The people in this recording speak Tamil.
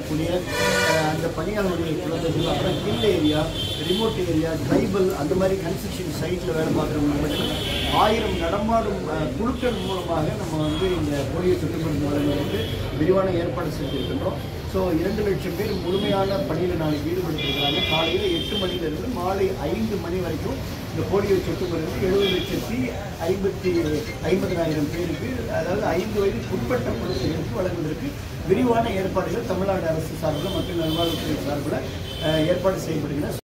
இருக்கக்கூடிய அஹ், அந்த பணியாளர்களுடைய குழந்தைகள் அப்புறம் hill area remote area tribal அந்த மாதிரி கன்ஸ்ட்ரக்ஷன் சைட்டில் வேலை பார்க்குறவங்க மட்டும் ஆயிரம் நடமாடும் அஹ், குழுக்கள் மூலமாக நம்ம வந்து இந்த போலியோ சொட்டு மருந்து வழங்குவதற்கு விரிவான ஏற்பாடு செஞ்சிருக்கின்றோம் ஸோ இரண்டு லட்சம் பேர் முழுமையான பணியில் நாளைக்கு ஈடுபடுத்திருக்கிறாங்க காலையில் எட்டு மணிலிருந்து மாலை ஐந்து மணி வரைக்கும் இந்த போலியோ சொட்டு மருந்து எழுபது லட்சத்தி ஐம்பத்தி ஐம்பதனாயிரம் பேருக்கு அதாவது ஐந்து வயதுக்கு உட்பட்ட குழந்தைகளுக்கு வழங்குவதற்கு விரிவான ஏற்பாடுகள் தமிழ்நாடு அரசு சார்பில் மக்கள் நல்வாழ்வுத்துறை சார்பில் அஹ், ஏற்பாடு செய்யப்படுகின்றன